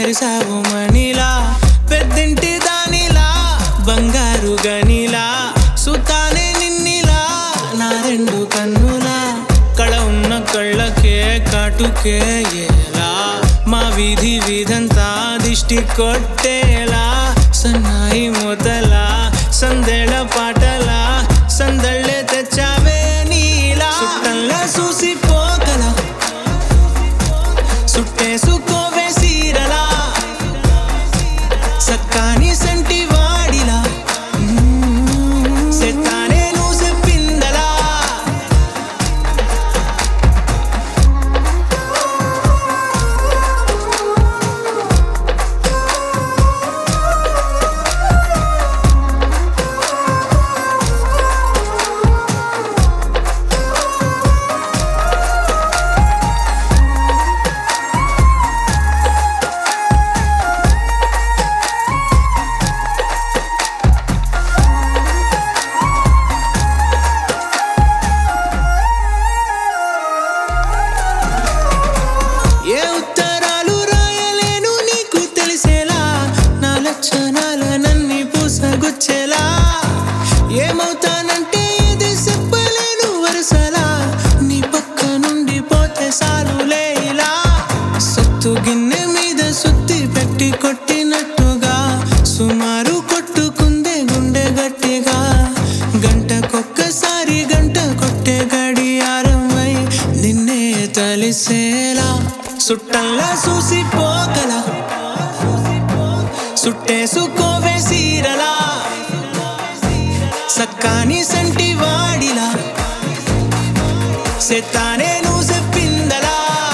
మెరిసావు మణిలా పెద్దింటి దానిలా బంగారు గనిలా సుతానే నిన్నిలా నా రెండు కన్నులా కళ ఉన్న కళ్ళకే కాటుకే ఎలా మా వీధి వీధంతా దిష్టి కొట్టేలా సన్నాయి మొదలా సందేళ పాటలా సందళ్ళే తెచ్చావే నీలా సుట్టంలా చూసి పోగలా సుట్టేసుకోవే సీరలా సక్కాని సంటి వాడిలా సెత్తానే నువ్వు చెప్పిందలా ఏ ఉత్తరాలు రాయలేను నీకు తెలిసేలా నా లక్షణాల నన్ని పూసగుచ్చేలా ఏమవుతానంటే ఇది చెప్పలేను వరుసలా నీ పక్క నుండి పోతే సాలులే ఇలా సొత్తు గిన్నె మీద సుత్తి పెట్టి కొట్టినట్టుగా సుమారు కొట్టుకుందే గుండె గట్టిగా గంటకొక్కసారి గంట కొట్టే గడియారమై నిన్నే తలిసేలా సుట్టంలా చూసి పోగలా సుట్టేసుకోవే సీరలా సక్కాని సంటి వాడిలా సెత్తానే నువ్వు చెప్పిందలా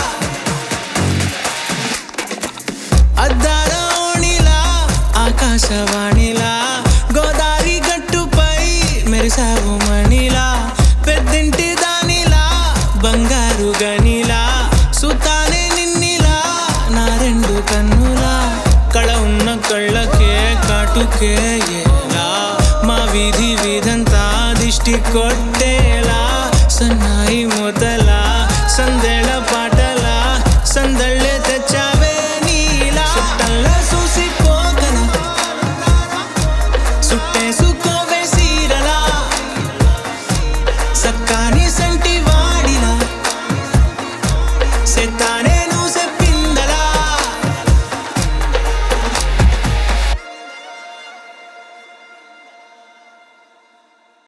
అద్దాల ఓణిలా ఆకాశవాణిలా గోదావరి గట్టుపై మెరిసావు మణిలా పెద్దింటి దానిలా బంగారు గనిలా సుతానే నిన్నిలా నా రెండు కన్నులా కళ ఉన్న కళ్ళకే కాటుకే ఎలా మా వీధి వీధంతా దిష్టి కొట్టేలా సన్నాయి మొదలా సందేళ పాటలా సందళ్ళే తెచ్చావే నీలా సుట్టంలా చూసి పోగల సుట్టేసుకో